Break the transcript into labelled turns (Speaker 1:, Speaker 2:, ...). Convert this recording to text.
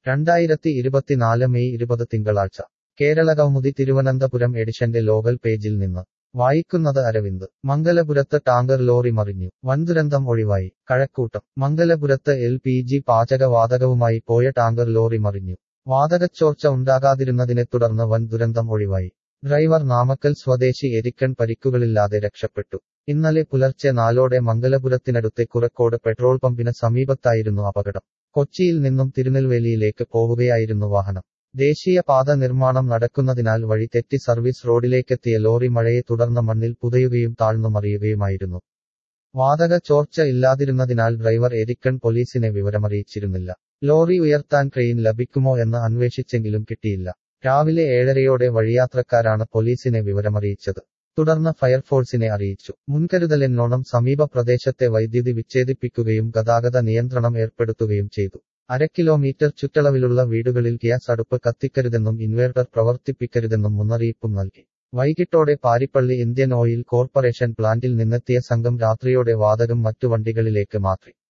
Speaker 1: രണ്ടായിരത്തി ഇരുപത്തിനാല് മെയ് ഇരുപത് തിങ്കളാഴ്ച കേരള കൗമുദി തിരുവനന്തപുരം എഡിഷന്റെ ലോകൽ പേജിൽ നിന്ന് വായിക്കുന്നത് അരവിന്ദ് മംഗലപുരത്ത് ടാങ്കർ ലോറി മറിഞ്ഞു വൻദുരന്തം ഒഴിവായി കഴക്കൂട്ടം മംഗലപുരത്ത് എൽ പി ജി പാചകവാതകവുമായി പോയ ടാങ്കർ ലോറി മറിഞ്ഞു വാതകച്ചോർച്ച ഉണ്ടാകാതിരുന്നതിനെ തുടർന്ന് വൻ ദുരന്തം ഒഴിവായി ഡ്രൈവർ നാമക്കൽ സ്വദേശി എരിക്കൺ പരിക്കുകളില്ലാതെ രക്ഷപ്പെട്ടു ഇന്നലെ പുലർച്ചെ നാലോടെ മംഗലപുരത്തിനടുത്തെ കുറക്കോട് പെട്രോൾ പമ്പിന് സമീപത്തായിരുന്നു അപകടം കൊച്ചിയിൽ നിന്നും തിരുനെൽവേലിയിലേക്ക് പോവുകയായിരുന്നു വാഹനം ദേശീയപാത നിർമ്മാണം നടക്കുന്നതിനാൽ വഴി തെറ്റി സർവീസ് റോഡിലേക്കെത്തിയ ലോറി മഴയെ തുടർന്ന് മണ്ണിൽ പുതയുകയും താഴ്ന്നു മറിയുകയുമായിരുന്നു വാതക ചോർച്ച ഇല്ലാതിരുന്നതിനാൽ ഡ്രൈവർ എരിക്കൺ പോലീസിനെ വിവരമറിയിച്ചിരുന്നില്ല ലോറി ഉയർത്താൻ ക്രെയിൻ ലഭിക്കുമോ എന്ന് അന്വേഷിച്ചെങ്കിലും കിട്ടിയില്ല രാവിലെ ഏഴരയോടെ വഴിയാത്രക്കാരാണ് പോലീസിനെ വിവരമറിയിച്ചത് തുടർന്ന് ഫയർഫോഴ്സിനെ അറിയിച്ചു മുൻകരുതലെന്നോണം സമീപ പ്രദേശത്തെ വൈദ്യുതി വിച്ഛേദിപ്പിക്കുകയും ഗതാഗത നിയന്ത്രണം ഏർപ്പെടുത്തുകയും ചെയ്തു അര കിലോമീറ്റർ ചുറ്റളവിലുള്ള വീടുകളിൽ ഗ്യാസ് അടുപ്പ് കത്തിക്കരുതെന്നും ഇൻവേർട്ടർ പ്രവർത്തിപ്പിക്കരുതെന്നും മുന്നറിയിപ്പും നൽകി വൈകിട്ടോടെ പാരിപ്പള്ളി ഇന്ത്യൻ ഓയിൽ കോർപ്പറേഷൻ പ്ലാന്റിൽ നിന്നെത്തിയ സംഘം രാത്രിയോടെ വാതകം മറ്റു വണ്ടികളിലേക്ക് മാറ്റി